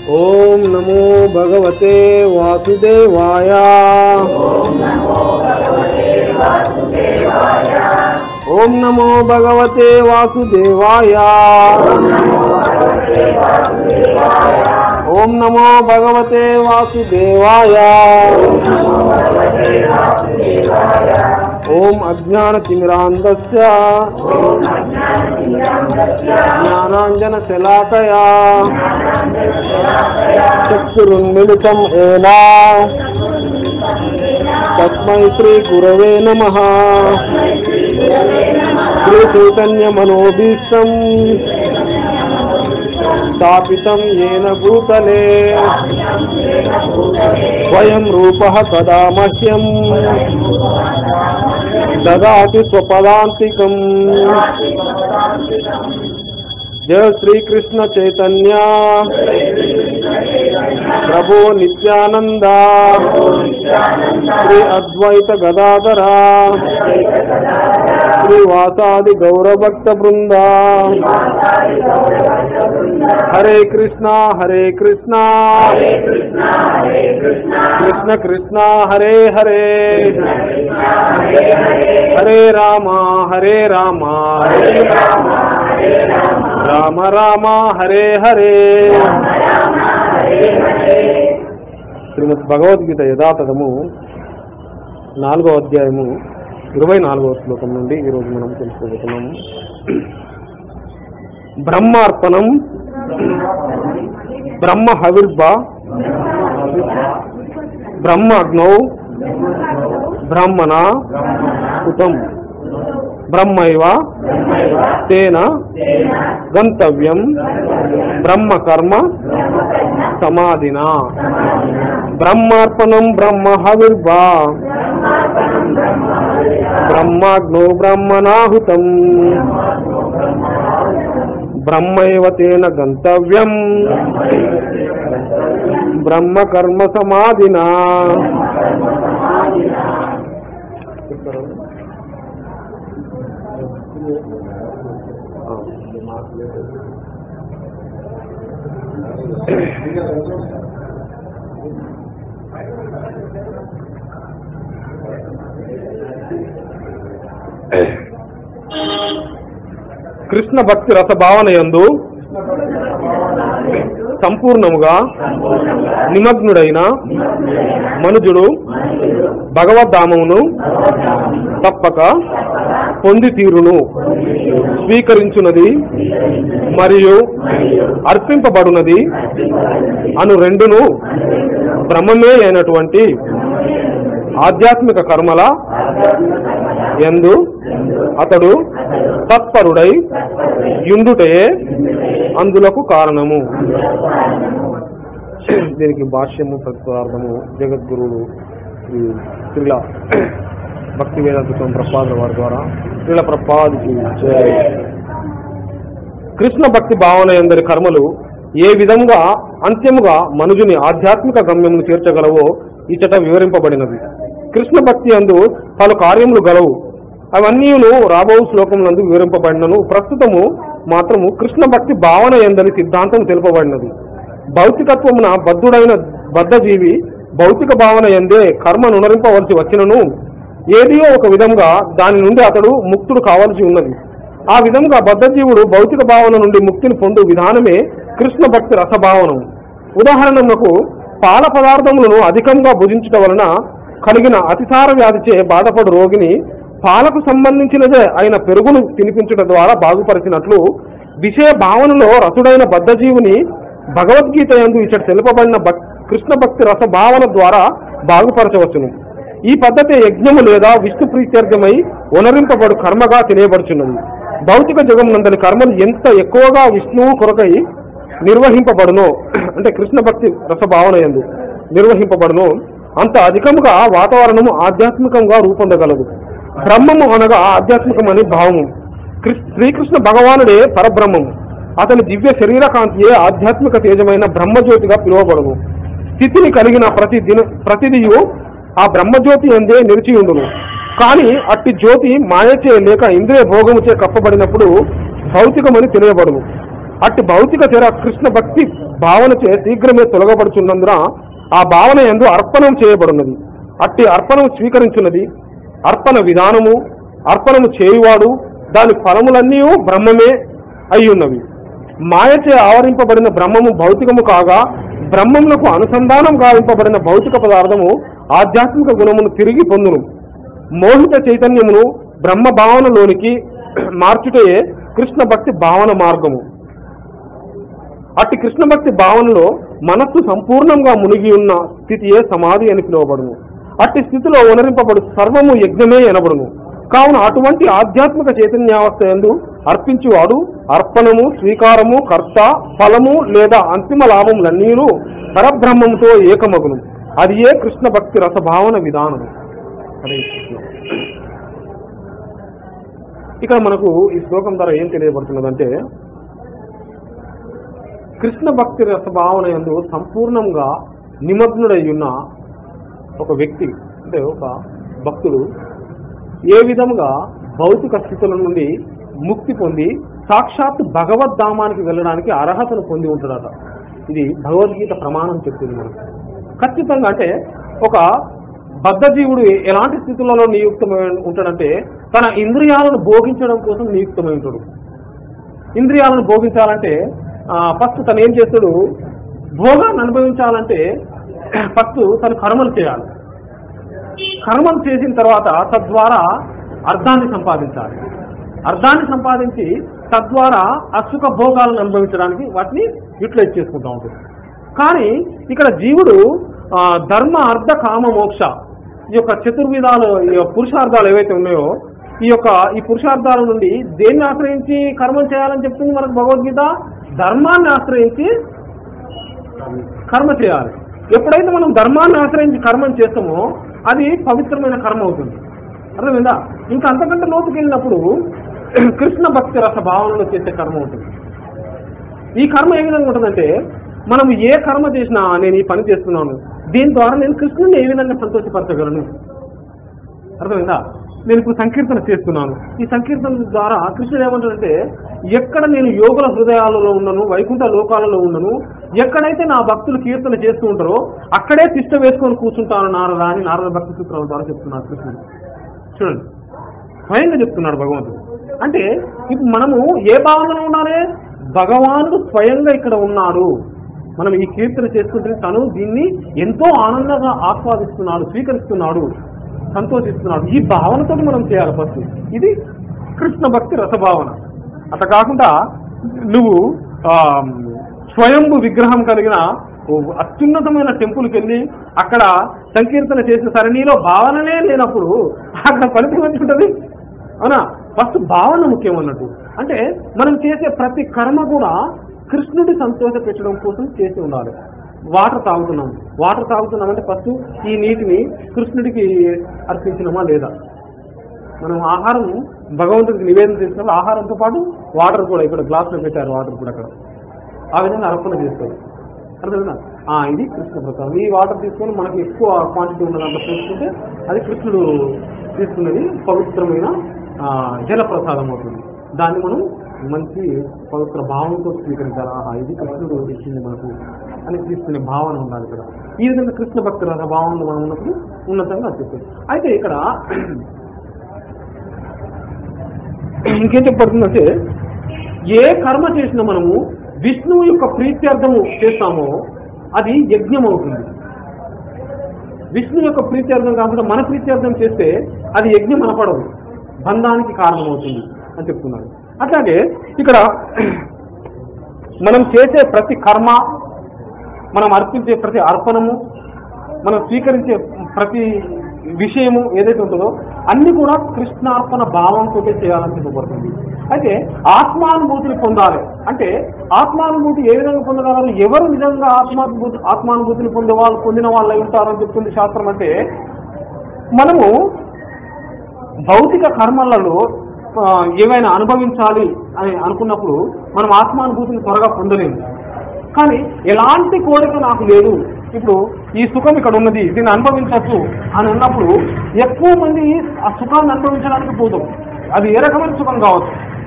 ఓం నమో భగవతే వాసుదేవాయ ఓం నమో భగవతే వాసుదేవాయ ఓం నమో భగవతే వాసుదేవాయ ఓం అజ్ఞానతిమిరాంధస్య జ్ఞానాంజన శలాకయా చక్షురున్మిళితం ఏనా తస్మై శ్రీ గురవే నమ శ్రీ చైతన్య మనోభీష్టం స్థాపితం ఏన భూతలే స్వయం రూప కదా మహ్యం దదాతి స్వపదాంతికం జయ శ్రీకృష్ణ చైతన్య ప్రభు నిత్యానంద శ్రీ అద్వైత గదాధర శ్రీవాసాది గౌరభక్త బృంద హరే కృష్ణ హరే కృష్ణ కృష్ణ కృష్ణ హరే హరే హరే రామ హరే రామ రామ రామ హరే హరే శ్రీమద్ భగవద్గీత యథాతథము నాలుగో అధ్యాయము ఇరవై నాలుగవ శ్లోకం నుండి ఈరోజు మనం తెలుసుకోబోతున్నాము బ్రహ్మార్పణం బ్రహ్మ హవిర్భ బ్రహ్మగ్నౌ బ్రహ్మణ ఉతం బ్రహ్మైవ తేన గంతవ్యం బ్రహ్మ కర్మ సమాధినా బ్రహ్మార్పణం బ్రహ్మ హవిర్భా బ్రహ్మాగ్నో బ్రహ్మణాహుతం బ్రహ్మైవ తేన గంతవ్యం బ్రహ్మ కర్మ సమాధినా కృష్ణ భక్తి రస భావన యందు సంపూర్ణముగా నిమగ్నుడైన మనుజుడు భగవద్ధామమును తప్పక పొంది తీరును స్వీకరించున్నది మరియు అర్పింపబడునది అను రెండును బ్రహ్మమే అయినటువంటి ఆధ్యాత్మిక కర్మల ఎందు అతడు తత్పరుడై యుండుటయే అందులకు కారణము దీనికి భాష్యము ప్రతిపార్థము జగద్గురువులు శ్రీ శ్రీల భక్తి వేదాంత స్వామి ప్రపాదుల వారి ద్వారా శ్రీల ప్రపాదికి జయ. కృష్ణ భక్తి భావన ఎందరి కర్మలు ఏ విధంగా అంత్యముగా మనుజుని ఆధ్యాత్మిక గమ్యమును చేర్చగలవో ఇచ్చట వివరింపబడినది కృష్ణ భక్తి అందు పలు కార్యములు గలవు అవన్నీను రాబో శ్లోకములందు వివరింపబడినను ప్రస్తుతము మాత్రము కృష్ణ భక్తి భావన ఎందని సిద్ధాంతం తెలుపబడినది భౌతికత్వమున బద్ధుడైన బద్ధజీవి భౌతిక భావన ఎందే కర్మ నునరింపవలసి వచ్చినను ఏదియో ఒక విధంగా దాని నుండి అతడు ముక్తుడు కావలసి ఉన్నది ఆ విధంగా బద్ధజీవుడు భౌతిక భావన నుండి ముక్తిని పొందు విధానమే కృష్ణ భక్తి రసభావనం ఉదాహరణకు పాల పదార్థములను అధికంగా భుజించట వలన కలిగిన అతిసార వ్యాధిచే బాధపడు రోగిని పాలకు సంబంధించినదే అయిన పెరుగును తినిపించడం ద్వారా బాగుపరిచినట్లు విషయ భావనలో రసుడైన బద్ధజీవుని భగవద్గీత యందు ఇచ్చట తెలుపబడిన భక్ కృష్ణ భక్తి రస భావన ద్వారా బాగుపరచవచ్చును ఈ పద్ధతి యజ్ఞము లేదా విష్ణు ప్రీత్యర్థమై ఉనరింపబడు కర్మగా తెలియబడుచున్నది భౌతిక జగం నందని కర్మలు ఎంత ఎక్కువగా విష్ణువు కొరకై నిర్వహింపబడునో అంటే కృష్ణ భక్తి రసభావన ఎందు నిర్వహింపబడునో అంత అధికముగా వాతావరణము ఆధ్యాత్మికంగా రూపొందగలదు బ్రహ్మము అనగా ఆధ్యాత్మికమని భావము కృ- శ్రీకృష్ణ భగవానుడే పరబ్రహ్మము అతని దివ్య శరీర కాంతియే ఆధ్యాత్మిక తేజమైన బ్రహ్మజ్యోతిగా పిలువబడును స్థితిని కలిగిన ప్రతి దిన ప్రతిదియు ఆ బ్రహ్మజ్యోతి అందే నిలిచి ఉండును కానీ అట్టి జ్యోతి మాయచే లేక ఇంద్రియ భోగముచే కప్పబడినప్పుడు భౌతికమని తెలియబడును అట్టి భౌతిక తెర కృష్ణ భక్తి భావనచే శీఘ్రమే తొలగబడుచున్నందున ఆ భావన ఎందు అర్పణం చేయబడినది అట్టి అర్పణం స్వీకరించున్నది అర్పణ విధానము అర్పణము చేయువాడు దాని ఫలములన్నీ బ్రహ్మమే అయి ఉన్నవి మాయచే ఆవరింపబడిన బ్రహ్మము భౌతికము కాగా బ్రహ్మములకు అనుసంధానం గావింపబడిన భౌతిక పదార్థము ఆధ్యాత్మిక గుణమును తిరిగి పొందును మోహిత చైతన్యమును బ్రహ్మ భావనలోనికి మార్చుటయే కృష్ణ భక్తి భావన మార్గము అట్టి కృష్ణ భక్తి భావనలో మనస్సు సంపూర్ణంగా మునిగి ఉన్న స్థితియే సమాధి అని పిలువబడును అట్టి స్థితిలో ఉనరింపబడు సర్వము యజ్ఞమే ఎనబడును కావున అటువంటి ఆధ్యాత్మిక చైతన్యావస్థ ఎందు అర్పించువాడు అర్పణము స్వీకారము కర్త ఫలము లేదా అంతిమ లాభములన్నీను పరబ్రహ్మముతో ఏకమగును అది ఏ కృష్ణ భక్తి రసభావన విధానము హరే కృష్ణ ఇక్కడ మనకు ఈ శ్లోకం ద్వారా ఏం తెలియబడుతున్నదంటే కృష్ణ భక్తి రసభావన ఎందు సంపూర్ణంగా నిమగ్నుడై ఉన్న ఒక వ్యక్తి అంటే ఒక భక్తుడు ఏ విధంగా భౌతిక స్థితుల నుండి ముక్తి పొంది సాక్షాత్ భగవద్ధామానికి వెళ్ళడానికి అర్హతను పొంది ఉంటాడట ఇది భగవద్గీత ప్రమాణం చెప్తుంది మనకు ఖచ్చితంగా అంటే ఒక బద్ధజీవుడు ఎలాంటి స్థితులలో నియుక్తమై ఉంటాడంటే తన ఇంద్రియాలను భోగించడం కోసం నియుక్తమై ఉంటాడు ఇంద్రియాలను భోగించాలంటే ఫస్ట్ తను ఏం చేస్తాడు భోగాన్ని అనుభవించాలంటే ఫస్ట్ తను కర్మలు చేయాలి కర్మలు చేసిన తర్వాత తద్వారా అర్థాన్ని సంపాదించాలి అర్థాన్ని సంపాదించి తద్వారా అసుఖ భోగాలను అనుభవించడానికి వాటిని యూటిలైజ్ చేసుకుంటూ ఉంటుంది కానీ ఇక్కడ జీవుడు ఆ, ధర్మ అర్థ కామ మోక్ష ఈ యొక్క చతుర్విధాలు ఈ యొక్క పురుషార్థాలు ఏవైతే ఉన్నాయో ఈ యొక్క ఈ పురుషార్థాల నుండి దేన్ని ఆశ్రయించి కర్మం చేయాలని చెప్తుంది మనకు భగవద్గీత ధర్మాన్ని ఆశ్రయించి కర్మ చేయాలి ఎప్పుడైతే మనం ధర్మాన్ని ఆశ్రయించి కర్మం చేస్తామో అది పవిత్రమైన కర్మ అవుతుంది అర్థమైందా ఇంకా అంతకంటే లోతుకి వెళ్ళినప్పుడు కృష్ణ భక్తి రస భావనలో చేసే కర్మ ఉంటుంది ఈ కర్మ ఏ విధంగా ఉంటుందంటే మనం ఏ కర్మ చేసినా నేను ఈ పని చేస్తున్నాను దీని ద్వారా నేను కృష్ణుని ఏ విధంగా సంతోషపరచగలను అర్థమైందా నేను ఇప్పుడు సంకీర్తన చేస్తున్నాను ఈ సంకీర్తన ద్వారా కృష్ణుడు ఏమంటాడంటే ఎక్కడ నేను యోగుల హృదయాలలో ఉన్నను వైకుంఠ లోకాలలో ఉన్నను ఎక్కడైతే నా భక్తులు కీర్తన చేస్తూ ఉంటారో అక్కడే తిష్ట వేసుకొని కూర్చుంటాను నారద అని నారద భక్తి సూత్రాల ద్వారా చెప్తున్నాడు కృష్ణుడు చూడండి స్వయంగా చెప్తున్నాడు భగవంతుడు అంటే ఇప్పుడు మనము ఏ భావనలో ఉండాలి భగవానుడు స్వయంగా ఇక్కడ ఉన్నాడు మనం ఈ కీర్తన చేసుకుంటే తను దీన్ని ఎంతో ఆనందంగా ఆస్వాదిస్తున్నాడు స్వీకరిస్తున్నాడు సంతోషిస్తున్నాడు ఈ భావనతో మనం చేయాలి ఫస్ట్ ఇది కృష్ణ భక్తి రసభావన అట్లా కాకుండా నువ్వు ఆ, స్వయంభు విగ్రహం కలిగిన ఓ అత్యున్నతమైన టెంపుల్కి వెళ్ళి అక్కడ సంకీర్తన చేసిన సరే నీలో భావననే లేనప్పుడు అక్కడ ఫలితం ఎంత ఉంటుంది అవునా ఫస్ట్ భావన ముఖ్యం అన్నట్టు అంటే మనం చేసే ప్రతి కర్మ కూడా కృష్ణుడి సంతోష పెట్టడం కోసం చేసి ఉండాలి వాటర్ తాగుతున్నాం వాటర్ తాగుతున్నాం అంటే ఫస్ట్ ఈ నీటిని కృష్ణుడికి అర్పించినమా లేదా మనం ఆహారం భగవంతుడికి నివేదన చేసినప్పుడు ఆహారంతో పాటు వాటర్ కూడా ఇక్కడ గ్లాసులో పెట్టారు వాటర్ కూడా అక్కడ ఆ విధంగా అర్పణ చేస్తారు అర్థమైందా ఆ, ఇది కృష్ణ ప్రసాదం ఈ వాటర్ తీసుకొని మనకి ఎక్కువ క్వాంటిటీ ఉన్న దాంట్లో పోసుకుంటే అది కృష్ణుడు తీసుకున్నది పవిత్రమైన ఆ, జల ప్రసాదం అవుతుంది దాన్ని మనం మంచి పవిత్ర భావంతో స్వీకరించాలి ఆహా ఇది కృష్ణుడు ఇచ్చింది మనకు అని తీసుకునే భావన ఉండాలి ఇక్కడ ఈ విధంగా కృష్ణ భక్తుల భావనలు మనం ఉన్నప్పుడు ఉన్నతంగా అనిపిస్తుంది అయితే ఇక్కడ ఇంకేం చెప్పబడుతుందంటే ఏ కర్మ చేసినా మనము విష్ణువు యొక్క ప్రీత్యర్థము చేస్తామో అది యజ్ఞం అవుతుంది విష్ణు యొక్క ప్రీత్యర్థం కాకుండా మన ప్రీత్యర్థం చేస్తే అది యజ్ఞం అనపడదు బంధానికి కారణమవుతుంది అని చెప్తున్నాడు అట్లాగే ఇక్కడ మనం చేసే ప్రతి కర్మ మనం అర్పించే ప్రతి అర్పణము మనం స్వీకరించే ప్రతి విషయము ఏదైతే ఉంటుందో అన్ని కూడా కృష్ణార్పణ భావంతో చేయాలని చెప్పబడుతుంది అయితే ఆత్మానుభూతిని పొందాలి అంటే ఆత్మానుభూతి ఏ విధంగా పొందగలరు ఎవరు నిజంగా ఆత్మానుభూతి ఆత్మానుభూతిని పొందే వాళ్ళు పొందిన వాళ్ళు అయి ఉంటారని చెప్తుంది శాస్త్రం అంటే మనము భౌతిక కర్మలలో ఆ, ఏవైనా అనుభవించాలి అని అనుకున్నప్పుడు మనం ఆత్మానుభూతిని త్వరగా పొందలేము కానీ ఎలాంటి కోరిక నాకు లేదు ఇప్పుడు ఈ సుఖం ఇక్కడ ఉన్నది దీన్ని అనుభవించవచ్చు అని అన్నప్పుడు ఎక్కువ మంది ఆ సుఖాన్ని అనుభవించడానికి పోతాం అది ఏ రకమైన సుఖం కావచ్చు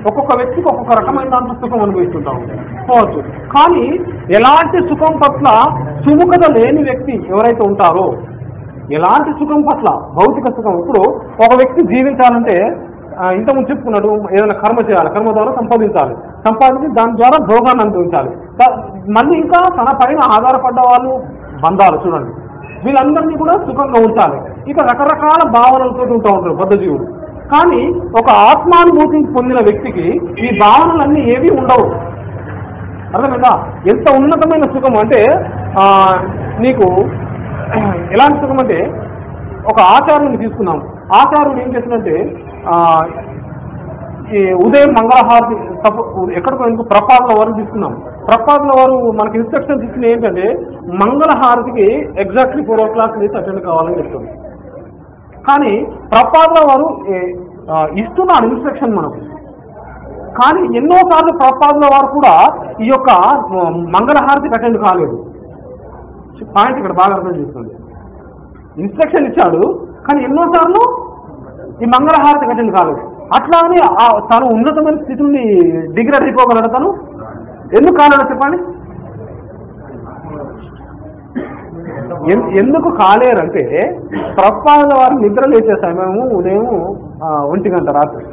ఒక్కొక్క వ్యక్తికి ఒక్కొక్క రకమైన దాంట్లో సుఖం అనుభవిస్తుంటాం పోవచ్చు కానీ ఎలాంటి సుఖం పట్ల సుముఖత లేని వ్యక్తి ఎవరైతే ఉంటారో ఎలాంటి సుఖం పట్ల భౌతిక సుఖం ఇప్పుడు ఒక వ్యక్తి జీవించాలంటే ఆ, ఇంతకుముందు చెప్పుకున్నాడు ఏదైనా కర్మ చేయాలి కర్మ ద్వారా సంపాదించాలి సంపాదించి దాని ద్వారా భోగాన్ని అనుభవించాలి దా- మళ్ళీ ఇంకా తన పైన ఆధారపడ్డ వాళ్ళు బంధాలు చూడండి వీళ్ళందరినీ కూడా సుఖంగా ఉంచాలి ఇక రకరకాల భావనలతో ఉంటూ ఉంటారు బద్ధజీవుడు కానీ ఒక ఆత్మానుభూతి పొందిన వ్యక్తికి ఈ భావనలన్నీ ఏవి ఉండవు అర్థమైందా ఎంత ఉన్నతమైన సుఖం అంటే ఆ, నీకు ఎలాంటి సుఖం అంటే ఒక ఆచార్యుని తీసుకున్నాం ఆచార్యుడు ఏం చేసినంటే ఆ, ఈ ఉదయం మంగళహారతి తప్ప- ఎక్కడికో ఎందుకు ప్రపాదుల వారు తీసుకున్నాం ప్రపాదుల వారు మనకి ఇన్స్ట్రక్షన్స్ ఇచ్చిన ఏంటంటే మంగళహారతికి ఎగ్జాక్ట్లీ ఫోర్ ఓ క్లాక్ లేసి అటెండ్ కావాలని చెప్తుంది కానీ ప్రపాదుల వారు ఏ, ఆ, ఇస్తున్నాడు ఇన్స్ట్రక్షన్ మనకు కానీ ఎన్నోసార్లు ప్రపాదుల వారు కూడా ఈ యొక్క ఆ, మంగళహారతికి అటెండ్ కాలేదు పాయింట్ ఇక్కడ బాగా అర్థం చేసుకోండి ఇన్స్ట్రక్షన్ ఇచ్చాడు కానీ ఎన్నోసార్లు ఈ మంగళహారతికి అటెండ్ కాలేదు అట్లా అని ఆ తను ఉన్నతమైన స్థితిని డిగ్రేడ్ అయిపోగలడు తను ఎందుకు కాలేడు చెప్పండి ఎన్- ఎందుకు కాలేరంటే ప్రపాదుల వారు నిద్ర లేచే సమయము ఉదయం ఆ, ఒంటి గంట రాత్రి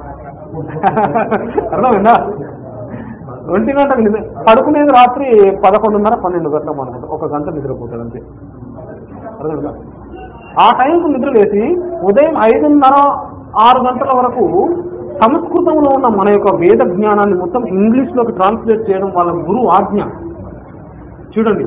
అర్థమైందా ఒంటి గంటకు నిద్ర పడుకునేది రాత్రి పదకొండున్నర పన్నెండు గంటలకు అనమాట ఒక గంట నిద్రపోతాడు అంతే అర్థమైందా ఆ టైంకు నిద్ర లేచి ఉదయం ఐదున్నర ఆరు గంటల వరకు సంస్కృతంలో ఉన్న మన యొక్క వేద జ్ఞానాన్ని మొత్తం ఇంగ్లీష్లోకి ట్రాన్స్లేట్ చేయడం వాళ్ళ గురువు ఆజ్ఞ చూడండి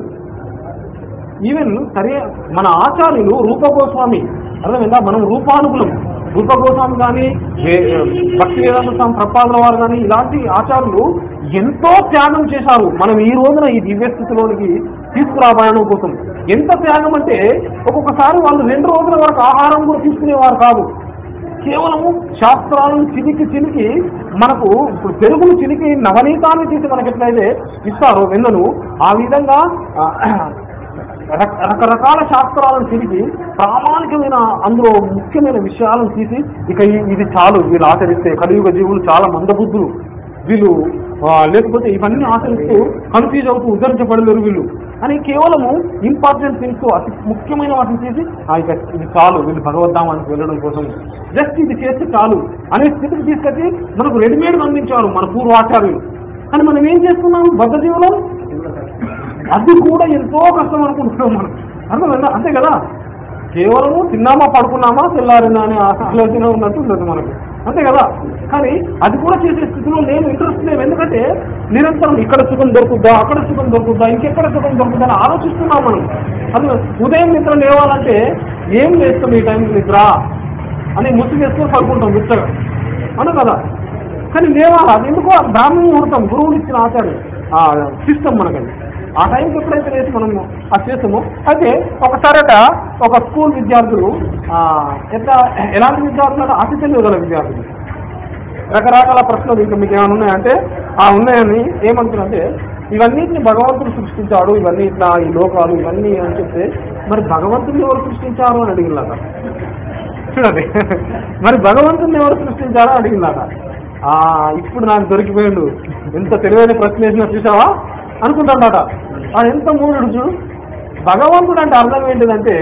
ఈవెన్ సరే మన ఆచార్యులు రూపగోస్వామి అర్థమైందా మనం రూపానుగులం రూపగోస్వామి కానీ వే- భక్తి వేదాంత స్వామి ప్రపాదుల వారు కానీ ఇలాంటి ఆచార్యులు ఎంతో త్యాగం చేశారు మనం ఈ రోజున ఈ దివ్య స్థితిలోనికి తీసుకురాబడడం కోసం ఎంత త్యాగం అంటే ఒక్కొక్కసారి వాళ్ళు రెండు రోజుల వరకు ఆహారం కూడా తీసుకునేవారు కాదు కేవలము శాస్త్రాలను చిలికి చిలికి మనకు ఇప్పుడు పెరుగును చిలికి నవనీతాన్ని తీసి మనకి ఎట్లయితే ఇస్తారో వెన్నను ఆ విధంగా ఆ, రక- రకరకాల శాస్త్రాలను తిరిగి ప్రామాణికమైన అందులో ముఖ్యమైన విషయాలను తీసి ఇక ఈ- ఇది చాలు వీళ్ళు ఆచరిస్తే కలియుగ జీవులు చాలా మందబుద్ధులు వీళ్ళు ఆ, లేకపోతే ఇవన్నీ ఆచరిస్తూ కన్ఫ్యూజ్ అవుతూ ఉద్ధరించబడలేరు వీళ్ళు అని కేవలము ఇంపార్టెంట్ థింగ్స్ అతి ముఖ్యమైన వాటిని చేసి "ఆ, ఇక ఇది చాలు వీళ్ళు భగవద్ధామానికి వెళ్ళడం కోసం జస్ట్ ఇది చేస్తే చాలు అనే స్థితికి తీసుకొచ్చి మనకు రెడీమేడ్గా అందించారు మన పూర్వాచార్యులు కానీ మనం ఏం చేస్తున్నాం బద్ధ జీవులం అది కూడా ఎంతో కష్టం అనుకుంటున్నాం మనం అర్థమైందా అంతే కదా కేవలము తిన్నామా పడుకున్నామా తెల్లారిందా అనే ఆ- ఆలోచన ఉన్నట్టు ఉండదు మనకు అంతే కదా కానీ అది కూడా చేసే స్థితిలో నేను ఇంట్రెస్ట్ లేవు ఎందుకంటే నిరంతరం ఇక్కడ సుఖం దొరుకుద్దా అక్కడ సుఖం దొరుకుద్దా ఇంకెక్కడ సుఖం దొరుకుద్దా అని ఆలోచిస్తున్నాం మనం అది ఉదయం నిద్ర లేవాలంటే ఏం చేస్తాం ఈ టైంకి నిద్ర అని ముసుగు వేసుకొని పడుకుంటాం ముచ్చగా అను కదా కానీ లేవాలి అది ఎందుకో బ్రాహ్మణ ముహూర్తం గురువులు ఇచ్చిన ఆచార్యం ఆ సిస్టమ్ మనకది ఆ టైంకి ఎప్పుడైతే లేచి మనం అది చేస్తామో అయితే ఒకసారట ఒక స్కూల్ విద్యార్థులు ఆ, ఎట్లా ఎలాంటి విద్యార్థులు అంటే అతి తెలివి గల విద్యార్థులు రకరకాల ప్రశ్నలు ఇంకా మీకు ఏమైనా ఉన్నాయంటే ఆ ఉన్నాయని ఏమంటున్నారంటే ఇవన్నిటిని భగవంతుడు సృష్టించాడు ఇవన్నీ ఇట్లా ఈ లోకాలు ఇవన్నీ అని చెప్తే మరి భగవంతుడిని ఎవరు సృష్టించారు అని అడిగినాక చూడండి మరి భగవంతుడిని ఎవరు సృష్టించారో అడిగినాక ఆ ఇప్పుడు నాకు దొరికిపోయాడు ఎంత తెలివైన ప్రశ్న వేసినా చూసావా అనుకుంటాడట ఆ ఎంత మూడు చూడు భగవంతుడు అంటే అర్థం ఏంటిదంటే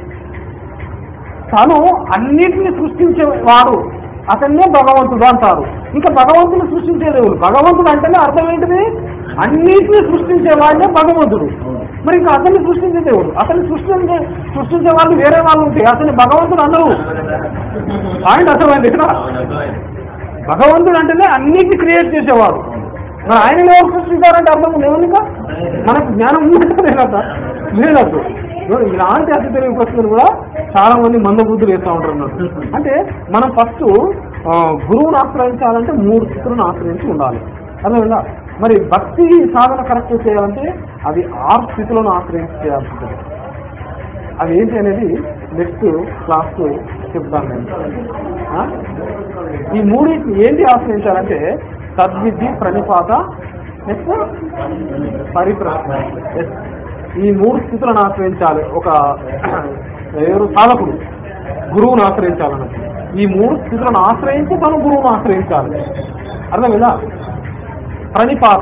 తను అన్నిటిని సృష్టించేవాడు అతన్నే భగవంతుడు అంటారు ఇంకా భగవంతుని సృష్టించే దేవుడు భగవంతుడు అంటేనే అర్థం ఏంటిది అన్నిటిని సృష్టించేవాడే భగవంతుడు మరి ఇంకా అతన్ని సృష్టించే దేవుడు అతన్ని సృష్టించే సృష్టించే వాళ్ళు వేరే వాళ్ళు ఉంటే అతన్ని భగవంతుడు అందరూ పాయింట్ అర్థమైంది ఇక్కడ భగవంతుడు అంటేనే అన్నిటిని క్రియేట్ చేసేవాడు మరి ఆయన ఎవరు సృష్టించారంటే అర్థం ఉంది ఏమని ఇంకా మనకు జ్ఞానం ఉన్నట్టు లేదట లేదట్టు ఇదిగో ఇలాంటి అతి తెలివి ప్రశ్నలు కూడా చాలా మంది మందబుద్ధులు వేస్తూ ఉంటారు అన్నట్టు అంటే మనం ఫస్ట్ గురువుని ఆశ్రయించాలంటే మూడు స్థితులను ఆశ్రయించి ఉండాలి అర్థమైందా మరి భక్తి సాధన కరెక్ట్ చేయాలంటే అది ఆరు స్థితులను ఆశ్రయించి చేయాల్సి ఉంటుంది అవి ఏంటి అనేది నెక్స్ట్ క్లాస్ చెప్తాను నేను ఆ? ఈ మూడింటిని ఏంటి ఆశ్రయించాలంటే సద్విద్య ప్రణిపాత నెక్స్ట్ పరిప్రశ్న Yes. ఈ మూడు స్థితులను ఆశ్రయించాలి ఒక ఎవరు సాధకుడు గురువును ఆశ్రయించాలన్నట్టు ఈ మూడు స్థితులను ఆశ్రయించి తను గురువును ఆశ్రయించాలి అర్థమైందా ప్రణిపాత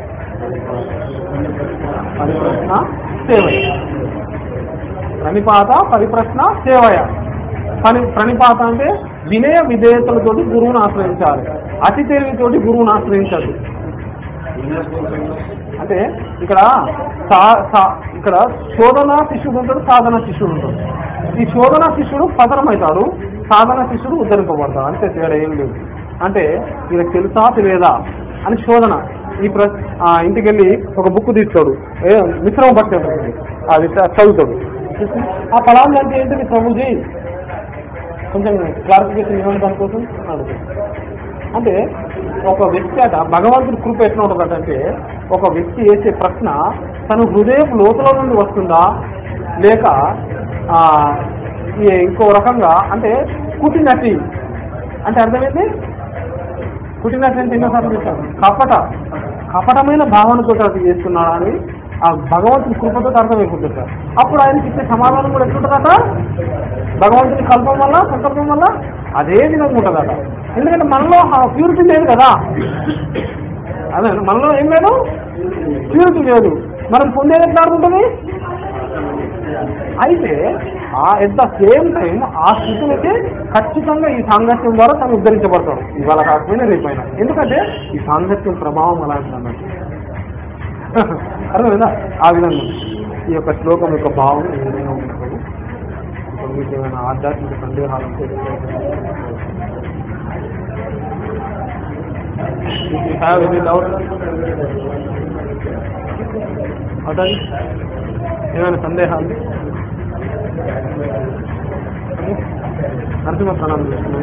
పరిప్రశ్న సేవయ ప్రణిపాత పరిప్రశ్న సేవయ పని ప్రణిపాత అంటే వినయ విధేయతలతోటి గురువుని ఆశ్రయించాలి అతి తెలివితోటి గురువుని ఆశ్రయించద్దు అంటే ఇక్కడ సా- సా- ఇక్కడ శోధన శిష్యుడు ఉంటాడు సాధన శిష్యుడు ఉంటాడు ఈ శోధన శిష్యుడు పతనం అవుతాడు సాధన శిష్యుడు ఉద్ధరింపబడతాడు అంతే తేడా ఏం లేదు అంటే వీళ్ళకి తెలుసా తెలియదా అని శోధన ఈ ప్ర ఆ ఇంటికి వెళ్ళి ఒక బుక్ తీస్తాడు ఏ మిశ్రమ భక్తి ఉంటుంది అది చ- చదువుతాడు చూసి, ఆ ఫలాలు అంటే ఏంటిది ప్రభుజీ కొంచెం క్లారిఫికేషన్ ఇవ్వండి దానికోసం అడుగుతాడు అంటే ఒక వ్యక్తి అట భగవంతుడి కృప ఎట్లా ఉంటుంది అంటే ఒక వ్యక్తి వేసే ప్రశ్న తను హృదయం లోతుల నుండి వస్తుందా లేక ఆ, ఈ ఇంకో రకంగా అంటే కుటినటి అంటే అర్థమైంది కుటినటి అంటే ఎన్నోసార్లు చూస్తాను కపట కపటమైన భావనతో అది చేస్తున్నాడా అని ఆ భగవంతుని కృపతో అర్థమైపోతుంది సార్ అప్పుడు ఆయనకి ఇచ్చే సమాధానం కూడా ఎట్లుంటుందట భగవంతుని కల్పం వల్ల సంకల్పం వల్ల అదే విధంగా ఉంటుందట ఎందుకంటే మనలో ప్యూరిటీ లేదు కదా అదే మనలో ఏం లేదు ప్యూరిటీ లేదు మనం పొందేది ఎట్లా ఉంటుంది అయితే ఆ ఎట్ ద సేమ్ టైం ఆ స్థితిలోకి ఖచ్చితంగా ఈ సాంగత్యం ద్వారా తను ఉద్ధరించబడతాడు ఇవాళ కాకపోయినా రేపైనా ఎందుకంటే ఈ సాంగత్యం ప్రభావం అలాంటిది అన్నట్టు అర్థమైందా ఆ విధంగా ఉంది. ఈ యొక్క శ్లోకం యొక్క భావం ఈ విధంగా ఉంటుంది ఇప్పుడు మీకు ఏమైనా ఆధ్యాత్మిక సందేహాలు ఉంటే If you have any doubt, అతని ఏమైనా సందేహాలు నరసింహ ప్రణామం చేస్తున్నాను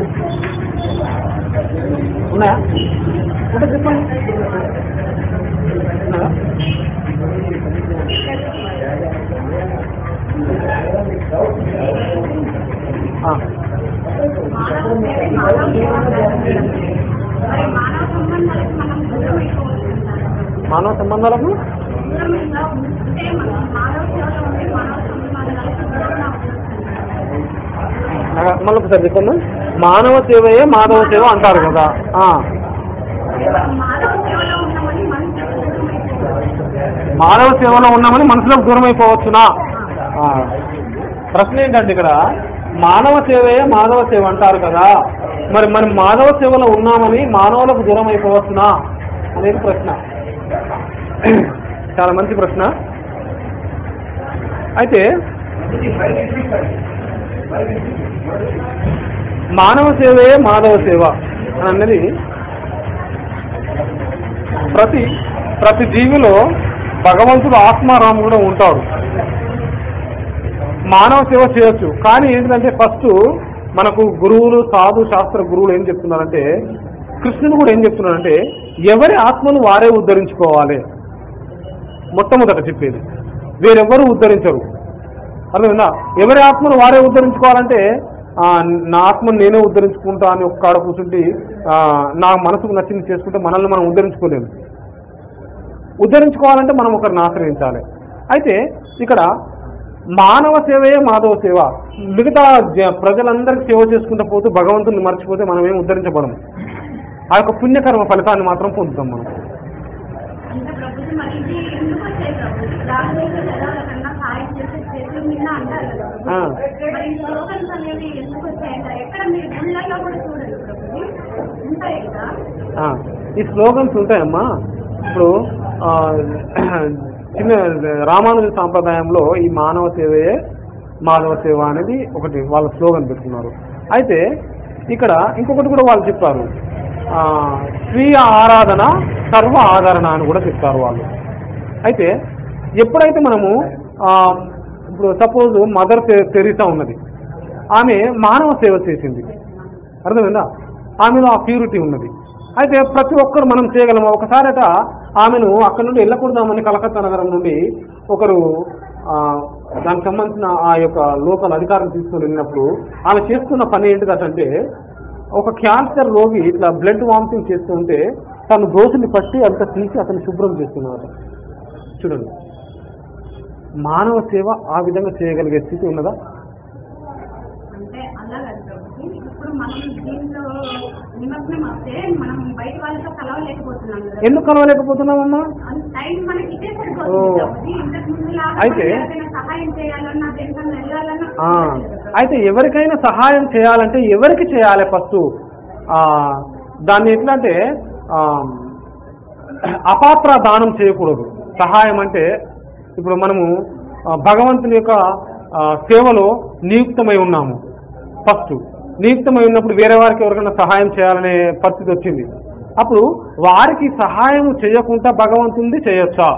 ఉన్నాయా ఉంటే చెప్పండి ఉన్నాయా ఆ, మానవ సేవే మానవ సేవ మరి మానవ సంబంధాలకు మనం దూరం అయిపోతున్నాం మానవ సంబంధాలకు దూరంగా ఉంటే మనం మానవ సేవలో ఉంటే మానవ సంబంధాలకు దూరంగా ఉంటున్నాం నాకు మళ్ళీ ఒకసారి చెప్పండి మానవ సేవయే మాధవ సేవ అంటారు కదా ఆ, మానవ సేవలో ఉన్నామని మనసు దూరం అయిపోతుంది మానవ సేవలో ఉన్నామని మనసులోకి దూరం అయిపోవచ్చునా ఆ, ప్రశ్న ఏంటంటే ఇక్కడ మానవ సేవయే మాధవ సేవ అంటారు కదా మరి మనం మాధవ సేవలో ఉన్నామని మానవులకు దూరం అయిపోవచ్చునా అనేది ప్రశ్న చాలా మంచి ప్రశ్న అయితే మానవ సేవయే మాధవ సేవ అని అన్నది ప్రతి ప్రతి జీవిలో భగవంతుడు ఆత్మారాము కూడా ఉంటాడు మానవ సేవ చేయొచ్చు కానీ ఏంటంటే ఫస్ట్ మనకు గురువులు సాధు శాస్త్ర గురువులు ఏం చెప్తున్నారంటే కృష్ణుడు కూడా ఏం చెప్తున్నాడంటే ఎవరి ఆత్మను వారే ఉద్ధరించుకోవాలి మొట్టమొదట చెప్పేది వేరెవ్వరూ ఉద్ధరించరు అర్థమైందా ఎవరి ఆత్మను వారే ఉద్ధరించుకోవాలంటే ఆ, నా ఆత్మను నేనే ఉద్ధరించుకుంటా అని ఒక కాడ కూర్చుంటే ఆ, నా మనసుకు నచ్చింది చేసుకుంటే మనల్ని మనం ఉద్ధరించుకోలేము ఉద్ధరించుకోవాలంటే మనం ఒకరిని ఆశ్రయించాలి అయితే ఇక్కడ మానవ సేవయే మాధవ సేవ మిగతా జ- ప్రజలందరికీ సేవ చేసుకుంటూ పోతూ భగవంతుని మర్చిపోతే మనం ఏం ఉద్ధరించబడము ఆ యొక్క పుణ్యకర్మ ఫలితాన్ని మాత్రం పొందుతాం మనం అంటే ప్రభుత్వం మరి ఇది ఎందుకు వచ్చాయి ప్రభుత్వం దాని మీద జనాల కన్నా సాయం చేసే చేతుల మీద అంటారు కదా ఆ. ప్రభుత్వం. మరి ఈ స్లోగన్స్ అనేవి ఎందుకు వచ్చాయంటారు ఎక్కడ మీరు గుళ్ళల్లో కూడా చూడండి ప్రభుత్వం ఉంటాయి కదా ఆ, ఈ స్లోగన్స్ ఉంటాయమ్మా ఇప్పుడు ఆ, చిన్న రామానుజ సాంప్రదాయంలో ఈ మానవ సేవయే మాధవ సేవ అనేది ఒకటి వాళ్ళ స్లోగన్ పెట్టుకున్నారు అయితే ఇక్కడ ఇంకొకటి కూడా వాళ్ళు చెప్పారు ఆ, స్వీయ ఆరాధన సర్వ ఆదరణ అని కూడా చెప్తారు వాళ్ళు అయితే ఎప్పుడైతే మనము ఆ, ఇప్పుడు సపోజ్ మదర్ తె- తెరీసా ఉన్నది ఆమె మానవ సేవ చేసింది అర్థమైందా ఆమెలో ఆ ప్యూరిటీ ఉన్నది అయితే ప్రతి ఒక్కరు మనం చేయగలము ఒకసారట ఆమెను అక్కడ నుండి వెళ్ళకూడదామని కలకత్తా నగరం నుండి ఒకరు ఆ, దానికి సంబంధించిన ఆ యొక్క లోకల్ అధికారం తీసుకుని వెళ్ళినప్పుడు ఆమె చేస్తున్న పని ఏంటిదంటే ఒక క్యాన్సర్ రోగి ఇట్లా బ్లడ్ వామిటింగ్ చేస్తుంటే తను దోషుని పట్టి అంత తీసి అతను శుభ్రం చేస్తున్నారు చూడండి మానవ సేవ ఆ విధంగా చేయగలిగే స్థితి ఉన్నదా అంటే అలాగే ప్రభుత్వం ఇప్పుడు మనం మనం దీంట్లో నిమగ్నం అవుతే మనం బయట వాళ్ళతో కలవలేకపోతున్నాం కదా ఎందుకు కలవలేకపోతున్నామమ్మా అంత టైం మనకి ఇదే ఓ. సరిపోతుంది కాబట్టి ఇంతకు ముందు లాగా అయితే- మనం ఎవరికైనా సహాయం చేయాలన్నా దేనికన్నా వెళ్ళాలన్నా ఆ, అయితే ఎవరికైనా సహాయం చేయాలంటే ఎవరికి చేయాలి ఫస్ట్ ఆ, దాన్ని ఎట్లా అంటే ఆ, అపాత్ర దానం చేయకూడదు సహాయం అంటే ఇప్పుడు మనము ఆ, భగవంతుని యొక్క ఆ, సేవలో నియుక్తమై ఉన్నాము ఫస్ట్ నియుక్తమై ఉన్నప్పుడు వేరే వారికి ఎవరికైనా సహాయం చేయాలనే పరిస్థితి వచ్చింది అప్పుడు వారికి సహాయం చేయకుండా భగవంతుని చేయొచ్చా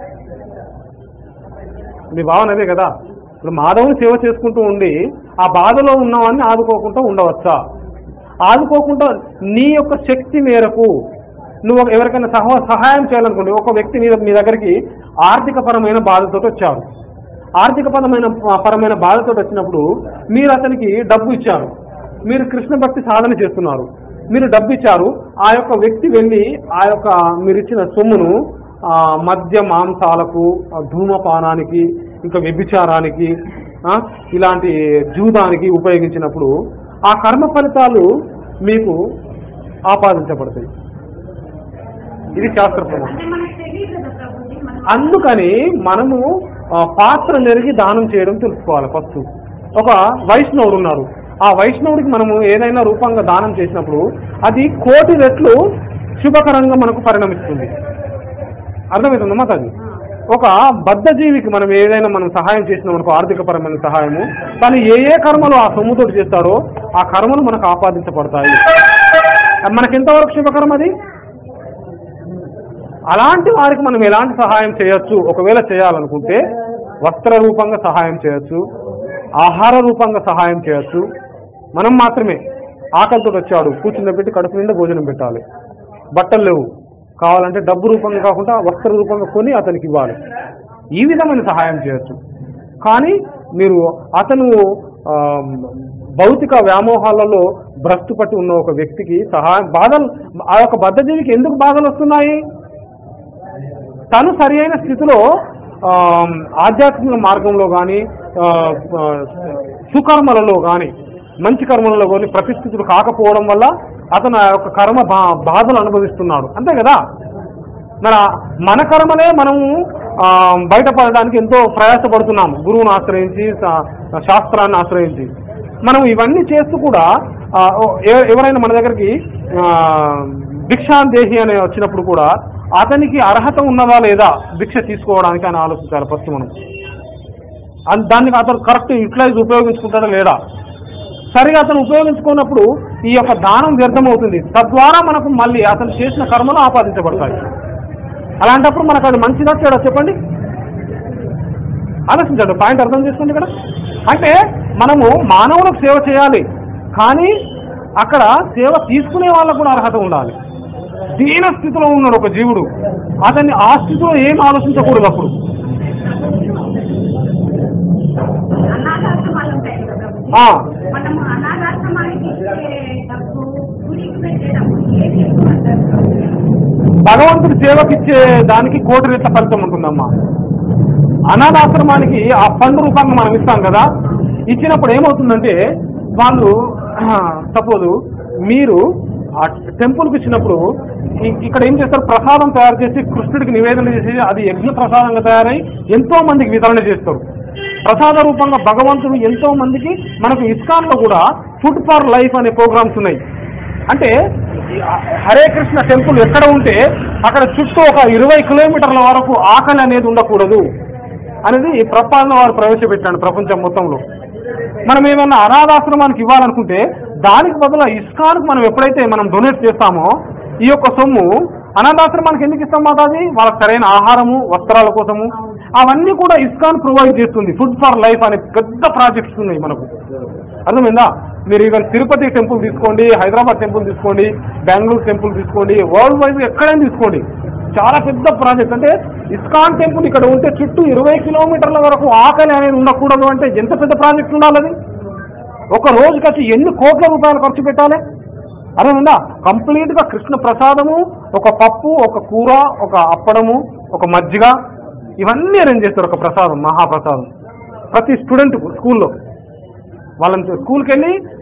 మీ భావన అదే కదా ఇప్పుడు మాధవుని సేవ చేసుకుంటూ ఉండి ఆ బాధలో ఉన్నవాడిని ఆదుకోకుండా ఉండవచ్చా ఆదుకోకుండా నీ యొక్క శక్తి మేరకు నువ్వు ఎవరికైనా సహ సహాయం చేయాలనుకోండి ఒక వ్యక్తి నీ మీ దగ్గరికి ఆర్థిక పరమైన బాధతో వచ్చారు ఆర్థిక పరమైన పరమైన బాధతో వచ్చినప్పుడు మీరు అతనికి డబ్బు ఇచ్చారు మీరు కృష్ణ భక్తి సాధన చేస్తున్నారు మీరు డబ్బు ఇచ్చారు ఆ యొక్క వ్యక్తి వెళ్ళి ఆ యొక్క మీరు ఇచ్చిన సొమ్మును ఆ, మద్య మాంసాలకు ఆ, ధూమపానానికి ఇంకా వ్యభిచారానికి ఆ, ఇలాంటి జూదానికి ఉపయోగించినప్పుడు ఆ కర్మ ఫలితాలు మీకు ఆపాదించబడతాయి ఇది శాస్త్ర ప్రమాణం అంటే మనకు తెలియదు కదా ప్రభుజీ మనం అందుకని మనము ఆ, పాత్ర నెరిగి దానం చేయడం తెలుసుకోవాలి ఫస్ట్ ఒక వైష్ణవుడు ఉన్నారు ఆ వైష్ణవుడికి మనము ఏదైనా రూపంగా దానం చేసినప్పుడు అది కోటి రెట్లు శుభకరంగా మనకు పరిణమిస్తుంది అర్థమవుతుందమ్మా అది ఒక బద్ధజీవికి మనం ఏదైనా మనం సహాయం చేసినాం మనకు ఆర్థికపరమైన సహాయము కానీ ఏ ఏ కర్మలు ఆ సొమ్ముతోటి చేస్తారో ఆ కర్మలు మనకు ఆపాదించబడతాయి మనకి ఎంతవరకు శుభకరం అది అలాంటి వారికి మనం ఎలాంటి సహాయం చేయొచ్చు ఒకవేళ చేయాలనుకుంటే వస్త్ర రూపంగా సహాయం చేయొచ్చు ఆహార రూపంగా సహాయం చేయొచ్చు మనం మాత్రమే ఆకలితో వచ్చాడు కూర్చుండబెట్టి కడుపు నిండా భోజనం పెట్టాలి బట్టలు లేవు కావాలంటే డబ్బు రూపంగా కాకుండా వస్త్ర రూపంగా కొని అతనికి ఇవ్వాలి ఈ విధమైన సహాయం చేయొచ్చు కానీ మీరు అతను ఆ, భౌతిక వ్యామోహాలలో భ్రష్టు పట్టి ఉన్న ఒక వ్యక్తికి సహాయం బాధలు ఆ యొక్క బద్ధజీవికి ఎందుకు బాధలు వస్తున్నాయి తను సరి అయిన స్థితిలో ఆ, ఆధ్యాత్మిక మార్గంలో కానీ సుకర్మలలో కానీ మంచి కర్మలలో కానీ ప్రతిష్ఠితులు కాకపోవడం వల్ల అతను ఆ యొక్క కర్మ బా బాధలు అనుభవిస్తున్నాడు అంతే కదా మన మన కర్మలే మనము ఆ, బయటపడడానికి ఎంతో ప్రయాసపడుతున్నాము గురువుని ఆశ్రయించి శా- శాస్త్రాన్ని ఆశ్రయించి మనం ఇవన్నీ చేస్తూ కూడా ఆ, ఓ- ఎవ- ఎవరైనా మన దగ్గరికి ఆ, భిక్షాందేహి అని వచ్చినప్పుడు కూడా అతనికి అర్హత ఉన్నదా లేదా భిక్ష తీసుకోవడానికి అని ఆలోచించాలి ఫస్ట్ మనం అన్- దాన్ని అతను కరెక్ట్ యూటిలైజ్ ఉపయోగించుకుంటాడా లేడా సరిగా అతను ఉపయోగించుకున్నప్పుడు ఈ యొక్క దానం వ్యర్థమవుతుంది తద్వారా మనకు మళ్ళీ అతను చేసిన కర్మలు ఆపాదించబడతాయి అలాంటప్పుడు మనకు అది మంచిదా చెడా చెప్పండి ఆలోచించండి పాయింట్ అర్థం చేసుకోండి ఇక్కడ అంటే మనము మానవులకు సేవ చేయాలి కానీ అక్కడ సేవ తీసుకునే వాళ్ళకు కూడా అర్హత ఉండాలి దీన స్థితిలో ఉన్నాడు ఒక జీవుడు అతన్ని ఆ స్థితిలో ఏం ఆలోచించకూడదు అప్పుడు అనాథాశ్రమాలు ఉంటాయి కదా ప్రభుజీ ఆ, మనము అనాథాశ్రమానికి ఇచ్చే డబ్బు గుడికి పెట్టే డబ్బు ఏది ఎక్కువ అంటారు ప్రభుజీ? భగవంతుడి సేవకిచ్చే దానికి కోటి రెట్ల ఫలితం ఉంటుందమ్మా అనాథాశ్రమానికి ఆ ఫండ్ రూపంగా మనం ఇస్తాం కదా ఇచ్చినప్పుడు ఏమవుతుందంటే వాళ్ళు సపోజ్ మీరు ఆ టెంపుల్కి ఇచ్చినప్పుడు ఇ- ఇక్కడ ఏం చేస్తారు ప్రసాదం తయారు చేసి కృష్ణుడికి నివేదన చేసి అది యజ్ఞ ప్రసాదంగా తయారై ఎంతో మందికి వితరణ చేస్తారు ప్రసాద రూపంగా భగవంతుడు ఎంతో మందికి మనకు ఇస్కాన్ లో కూడా ఫుడ్ ఫర్ లైఫ్ అనే ప్రోగ్రామ్స్ ఉన్నాయి అంటే ఈ హరే కృష్ణ టెంపుల్ ఎక్కడ ఉంటే అక్కడ చుట్టూ ఒక ఇరవై కిలోమీటర్ల వరకు ఆకలి అనేది ఉండకూడదు అనేది ఈ ప్రపాదన వారు ప్రవేశపెట్టాడు ప్రపంచం మొత్తంలో మనం ఏమన్నా అనాథాశ్రమానికి ఇవ్వాలనుకుంటే దానికి బదులు ఇస్కాన్కి మనం ఎప్పుడైతే మనం డొనేట్ చేస్తామో ఈ యొక్క సొమ్ము అనాథాశ్రమానికి ఎందుకు ఇస్తాం మాతాజీ వాళ్ళకి సరైన ఆహారము వస్త్రాల కోసము అవన్నీ కూడా ఇస్కాన్ ప్రొవైడ్ చేస్తుంది ఫుడ్ ఫర్ లైఫ్ అనే పెద్ద ప్రాజెక్ట్స్ ఉన్నాయి మనకు అర్థమైందా మీరు ఈవెన్ తిరుపతి టెంపుల్ తీసుకోండి హైదరాబాద్ టెంపుల్ తీసుకోండి బెంగళూరు టెంపుల్ తీసుకోండి వరల్డ్ వైడ్ ఎక్కడైనా తీసుకోండి చాలా పెద్ద ప్రాజెక్ట్ అంటే ఇస్కాన్ టెంపుల్ ఇక్కడ ఉంటే చుట్టూ ఇరవై కిలోమీటర్ల వరకు ఆకలి అనేది ఉండకూడదు అంటే ఎంత పెద్ద ప్రాజెక్ట్ ఉండాలి అది ఒక రోజుకి వచ్చి ఎన్ని కోట్ల రూపాయలు ఖర్చు పెట్టాలి అర్థమైందా కంప్లీట్ గా కృష్ణ ప్రసాదము ఒక పప్పు ఒక కూర ఒక అప్పడము ఒక మజ్జిగ ఇవన్నీ అరేంజ్ చేస్తారు ఒక ప్రసాదం మహాప్రసాదం ప్రతి స్టూడెంట్ స్కూల్లో వాళ్ళని స్కూల్కి వెళ్ళి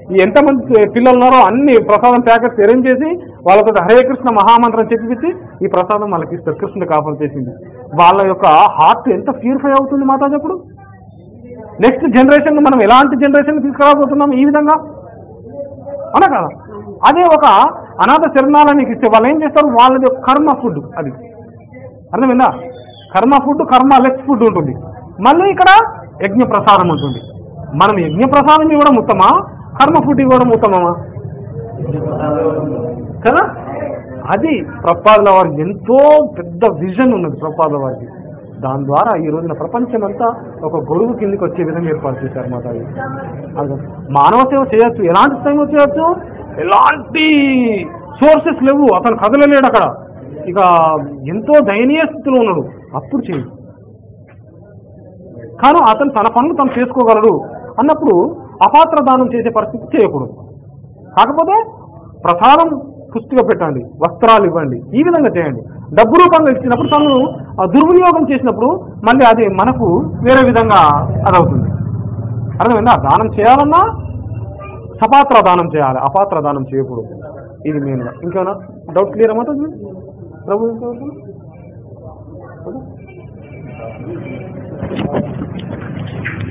ఈ ఎంతమంది పిల్లలు ఉన్నారో అన్ని ప్రసాదం ప్యాకెట్స్ అరేంజ్ చేసి వాళ్ళతో హరే కృష్ణ మహామంత్రం చెప్పిపించి ఈ ప్రసాదం వాళ్ళకి ఇస్తారు కృష్ణుడి కాపం చేసింది వాళ్ళ యొక్క హార్ట్ ఎంత ప్యూరిఫై అవుతుంది మాతాజీ అప్పుడు నెక్స్ట్ జనరేషన్ మనం ఎలాంటి జనరేషన్ తీసుకురాబోతున్నాం ఈ విధంగా అవునా కదా అదే ఒక అనాథ శరణాలనికి ఇస్తే వాళ్ళు ఏం చేస్తారు వాళ్ళది ఒక కర్మ ఫుడ్ అది అర్థమైందా కర్మ ఫుడ్ కర్మ లెస్ ఫుడ్ ఉంటుంది మళ్ళీ ఇక్కడ యజ్ఞ ప్రసాదం ఉంటుంది మనం యజ్ఞ ప్రసాదం ఇవ్వడం ఉత్తమా కర్మ ఫుడ్ ఇవ్వడం ఉత్తమమా కదా అది ప్రపాదుల వారికి ఎంతో పెద్ద విజన్ ఉన్నది ప్రపాదుల వారికి దాని ద్వారా ఈ రోజున ప్రపంచమంతా ఒక గొడుగు కిందికి వచ్చే విధంగా ఏర్పాటు చేశారు మాతాజీ అర్థం. మానవ సేవ చేయొచ్చు ఎలాంటి టైంలో చేయొచ్చు ఎలాంటి సోర్సెస్ లేవు అతను కదలలేడు అక్కడ ఇక ఎంతో దయనీయ స్థితిలో ఉన్నాడు అప్పుడు చేయదు కానీ అతను తన పనులు తను చేసుకోగలడు అన్నప్పుడు అపాత్ర దానం చేసే పరిస్థితి చేయకూడదు కాకపోతే ప్రసాదం పుష్టిగా పెట్టండి వస్త్రాలు ఇవ్వండి ఈ విధంగా చేయండి డబ్బు రూపంగా ఇచ్చినప్పుడు తను ఆ దుర్వినియోగం చేసినప్పుడు మళ్ళీ అది మనకు వేరే విధంగా అదవుతుంది అర్థమైందా దానం చేయాలన్నా సపాత్ర దానం చేయాలి అపాత్ర దానం చేయకూడదు ఇది మెయిన్గా ఇంకేమైనా డౌట్ క్లియర్ అమ్మా ప్రభు ఇంకేమైనా